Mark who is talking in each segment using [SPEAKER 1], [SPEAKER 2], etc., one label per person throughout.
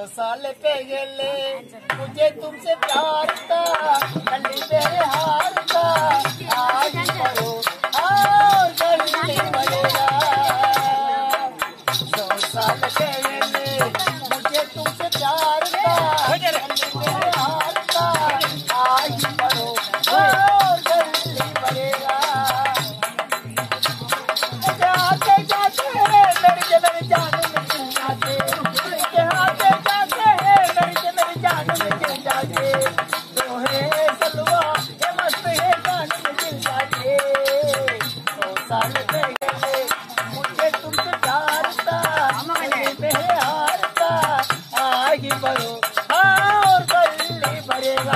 [SPEAKER 1] साल पहले मुझे तुमसे प्यार था कल मेरे हार था आज करो और जल्दी बढ़ेगा दो साल पहले मुझे तुमसे प्यार था कल मेरे हार था आज करो और जल्दी बढ़ेगा जाते जाते मेरी के मेरी जान में गिर जाते जाते जाते मेरी के मेरी जान में गिर जाते तो है सलवा ये मस्त है जान में गिर जाते तो साल पे गए मुझे तुमसे प्यार था मेरे हार था आगे बढ़ो और गली बढ़ेगा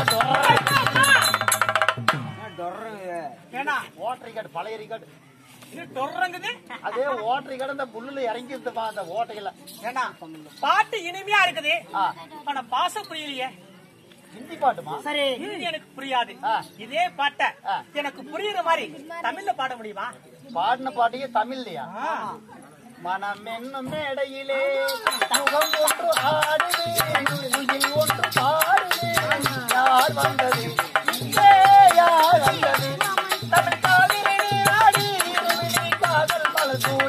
[SPEAKER 2] ஏன்னா
[SPEAKER 1] ஓட்டர் ரிகார்டு பழைய ரிகார்டு
[SPEAKER 2] இது டொர்றங்குது
[SPEAKER 1] அதே ஓட்டர் ரிகார்டு அந்த புல்லுல இறங்கி இருந்துப்பா அந்த ஓட்டையில
[SPEAKER 2] ஏன்னா பாட்டு இனிமையா இருக்குது
[SPEAKER 1] ஆ.
[SPEAKER 2] ஆனா பாசம் புரியலையே
[SPEAKER 1] ஹிந்தி பாட்டுமா
[SPEAKER 2] சரி ஹிந்தி எனக்கு புரியாது
[SPEAKER 1] ஆ.
[SPEAKER 2] இதே பாட்டை
[SPEAKER 1] ஆ.
[SPEAKER 2] எனக்கு புரியுற மாதிரி தமிழ்ல பாட முடியுமா
[SPEAKER 1] பாடின பாட்டையே தமிழ்லையா
[SPEAKER 2] ஆ.
[SPEAKER 1] மனம் என்னும் மேடையிலே முகம் ஒன்று ஆடுது குயில் ஒன்று பாடுது யார் வந்தது இங்கே யார் வந்தது தமிழ் காவிரி ஆடி இருவிழி காதல் மலர்